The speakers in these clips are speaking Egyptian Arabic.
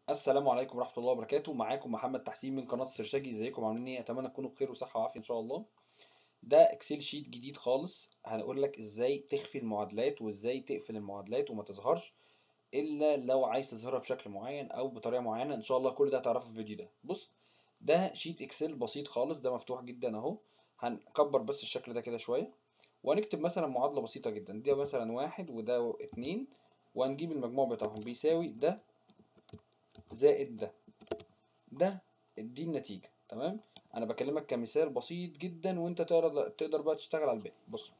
السلام عليكم ورحمة الله وبركاته معاكم محمد تحسين من قناة سرشاجي ازيكم عاملين ايه اتمنى تكونوا بخير وصحة وعافية ان شاء الله ده اكسل شيت جديد خالص هنقول لك ازاي تخفي المعادلات وازاي تقفل المعادلات وما تظهرش الا لو عايز تظهرها بشكل معين او بطريقة معينة ان شاء الله كل ده هتعرفه في الفيديو ده بص ده شيت اكسل بسيط خالص ده مفتوح جدا اهو هنكبر بس الشكل ده كده شوية وهنكتب مثلا معادلة بسيطة جدا دي مثلا واحد وده اتنين وهنجيب المجموع بتاعهم بيساوي ده زائد ده ده دي النتيجة تمام انا بكلمك كمثال بسيط جدا وانت تقدر تقدر بقى تشتغل على الباقي بص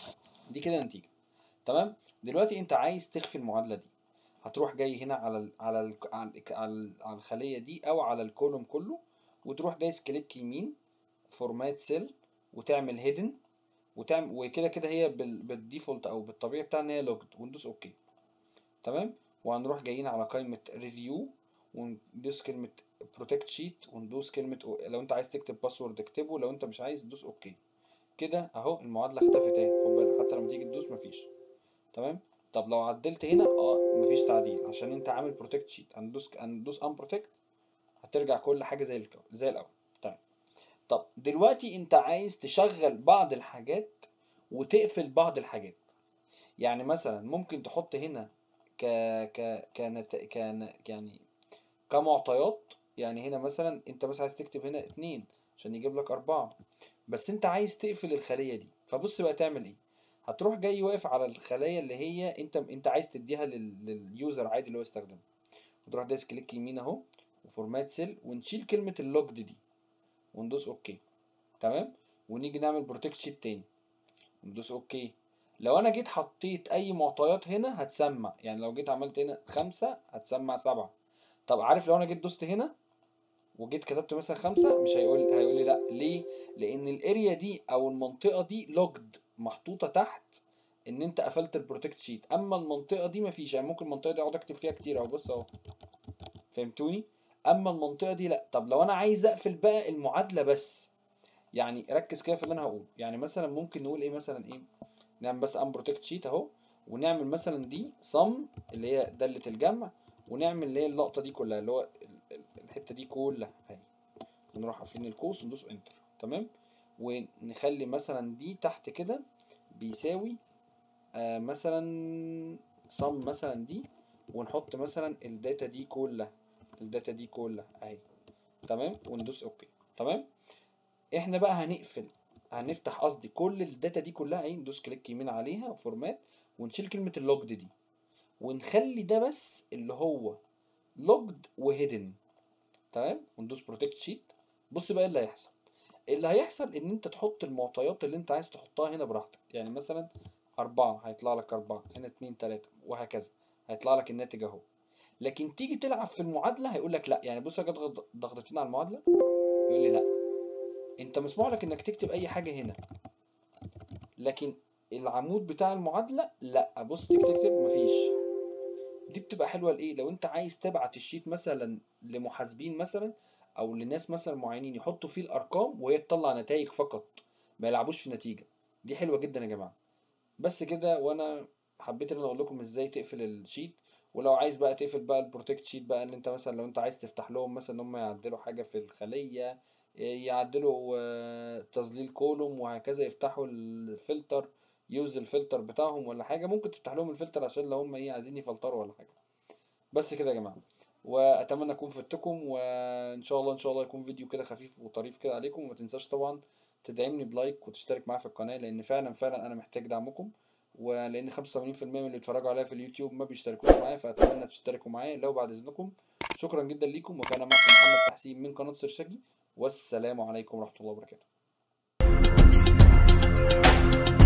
دي كده نتيجة تمام دلوقتي انت عايز تخفي المعادلة دي هتروح جاي هنا على ال على ال على, ال على, ال على الخلية دي او على الكولوم كله وتروح دايس كليك يمين فورمات سيل وتعمل هيدن وتعمل وكده كده هي بالديفولت او بالطبيعي بتاعنا ان هي لوجد وندوس اوكي تمام وهنروح جايين على قائمة ريفيو وندوس كلمة بروتكت شيت وندوس كلمة أو... لو انت عايز تكتب باسورد اكتبه لو انت مش عايز دوس اوكي كده اهو المعادلة اختفت اهي خد بالك حتى لما تيجي تدوس مفيش تمام طب لو عدلت هنا اه مفيش تعديل عشان انت عامل بروتكت شيت هندوس هندوس ان بروتكت هترجع كل حاجة زي الكو... زي الاول تمام طب دلوقتي انت عايز تشغل بعض الحاجات وتقفل بعض الحاجات يعني مثلا ممكن تحط هنا ك ك كانت كان يعني كمعطيات يعني هنا مثلا انت مثلا عايز تكتب هنا اتنين عشان يجيب لك اربعة بس انت عايز تقفل الخلية دي فبص بقى تعمل ايه هتروح جاي واقف على الخلايا اللي هي انت انت عايز تديها لل... لليوزر عادي اللي هو يستخدمها وتروح دايس كليك يمين اهو وفورمات سيل ونشيل كلمة اللوجد دي وندوس اوكي تمام ونيجي نعمل بروتكت شيت تاني وندوس اوكي لو انا جيت حطيت اي معطيات هنا هتسمع يعني لو جيت عملت هنا خمسة هتسمع سبعة طب عارف لو انا جيت دوست هنا وجيت كتبت مثلا خمسة مش هيقول هيقول لي لا ليه لان الاريا دي او المنطقة دي لوجد محطوطة تحت ان انت قفلت البروتكت شيت اما المنطقة دي مفيش يعني ممكن المنطقة دي اقعد اكتب فيها كتير اهو بص اهو فهمتوني اما المنطقة دي لا طب لو انا عايز اقفل بقى المعادلة بس يعني ركز كده في اللي انا هقول يعني مثلا ممكن نقول ايه مثلا ايه نعمل بس ان بروتكت شيت اهو ونعمل مثلا دي صم اللي هي دالة الجمع ونعمل اللي هي اللقطة دي كلها اللي هو الحتة دي كلها اهي ونروح قافلين القوس وندوس انتر تمام ونخلي مثلا دي تحت كده بيساوي آه مثلا صم مثلا دي ونحط مثلا الداتا دي كلها الداتا دي كلها اهي تمام وندوس اوكي تمام احنا بقى هنقفل هنفتح قصدي كل الداتا دي كلها اهي ندوس كليك يمين عليها فورمات ونشيل كلمة اللوجد دي ونخلي ده بس اللي هو لوجد وهيدن تمام وندوس بروتكت شيت بص بقى اللي هيحصل اللي هيحصل ان انت تحط المعطيات اللي انت عايز تحطها هنا براحتك يعني مثلا أربعة هيطلع لك أربعة هنا اتنين تلاتة وهكذا هيطلع لك الناتج اهو لكن تيجي تلعب في المعادلة هيقول لك لا يعني بص اجي اضغط ضغطتين على المعادلة يقول لي لا انت مسموح لك انك تكتب اي حاجة هنا لكن العمود بتاع المعادلة لا بص تيجي تكتب مفيش دي بتبقى حلوة لايه لو انت عايز تبعت الشيت مثلا لمحاسبين مثلا او لناس مثلا معينين يحطوا فيه الارقام وهي تطلع نتائج فقط ما يلعبوش في نتيجة دي حلوة جدا يا جماعة بس كده وانا حبيت ان انا اقول لكم ازاي تقفل الشيت ولو عايز بقى تقفل بقى البروتكت شيت بقى ان انت مثلا لو انت عايز تفتح لهم مثلا ان هم يعدلوا حاجة في الخلية يعدلوا تظليل كولوم وهكذا يفتحوا الفلتر يوز الفلتر بتاعهم ولا حاجه ممكن تفتح لهم الفلتر عشان لو هم ايه عايزين يفلتروا ولا حاجه بس كده يا جماعه واتمنى اكون فدتكم وان شاء الله ان شاء الله يكون فيديو كده خفيف وطريف كده عليكم وما تنساش طبعا تدعمني بلايك وتشترك معايا في القناه لان فعلا فعلا انا محتاج دعمكم ولان 85% من اللي بيتفرجوا عليا في اليوتيوب ما بيشتركوش معايا فاتمنى تشتركوا معايا لو بعد اذنكم شكرا جدا ليكم وكان معكم محمد تحسين من قناه سرشاجي والسلام عليكم ورحمه الله وبركاته